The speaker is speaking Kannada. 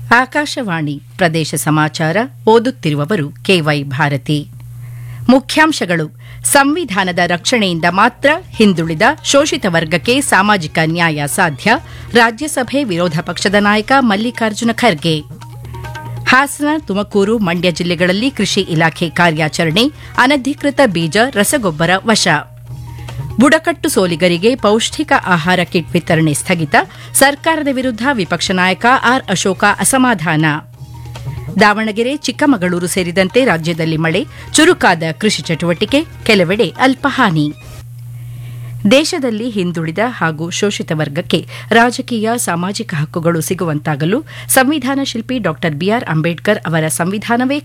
ಆಕಾಶವಾಣಿ ಪ್ರದೇಶ ಸಮಾಚಾರ ಓದುತ್ತಿರುವವರು ಕೆವೈ ಭಾರತಿ ಮುಖ್ಯಾಂಶಗಳು ಸಂವಿಧಾನದ ರಕ್ಷಣೆಯಿಂದ ಮಾತ್ರ ಹಿಂದುಳಿದ ಶೋಷಿತ ವರ್ಗಕ್ಕೆ ಸಾಮಾಜಿಕ ನ್ಯಾಯ ಸಾಧ್ಯ ರಾಜ್ಯಸಭೆ ವಿರೋಧ ಪಕ್ಷದ ನಾಯಕ ಮಲ್ಲಿಕಾರ್ಜುನ ಖರ್ಗೆ ಹಾಸನ ತುಮಕೂರು ಮಂಡ್ಯ ಜಿಲ್ಲೆಗಳಲ್ಲಿ ಕೃಷಿ ಇಲಾಖೆ ಕಾರ್ಯಾಚರಣೆ ಅನಧಿಕೃತ ಬೀಜ ರಸಗೊಬ್ಬರ ವಶ ಬುಡಕಟ್ಟು ಸೋಲಿಗರಿಗೆ ಪೌಷ್ಟಿಕ ಆಹಾರ ಕಿಟ್ ವಿತರಣೆ ಸ್ಥಗಿತ ಸರ್ಕಾರದ ವಿರುದ್ಧ ವಿಪಕ್ಷ ನಾಯಕ ಆರ್ ಅಶೋಕ ಅಸಮಾಧಾನ ದಾವಣಗೆರೆ ಚಿಕ್ಕಮಗಳೂರು ಸೇರಿದಂತೆ ರಾಜ್ಯದಲ್ಲಿ ಮಳೆ ಚುರುಕಾದ ಕೃಷಿ ಚಟುವಟಿಕೆ ಕೆಲವೆಡೆ ಅಲ್ಪಹಾನಿ ದೇಶದಲ್ಲಿ ಹಿಂದುಳಿದ ಹಾಗೂ ಶೋಷಿತ ವರ್ಗಕ್ಕೆ ರಾಜಕೀಯ ಸಾಮಾಜಿಕ ಹಕ್ಕುಗಳು ಸಿಗುವಂತಾಗಲು ಸಂವಿಧಾನ ಶಿಲ್ಪಿ ಡಾ ಬಿಆರ್ ಅಂಬೇಡ್ಕರ್ ಅವರ ಸಂವಿಧಾನವೇ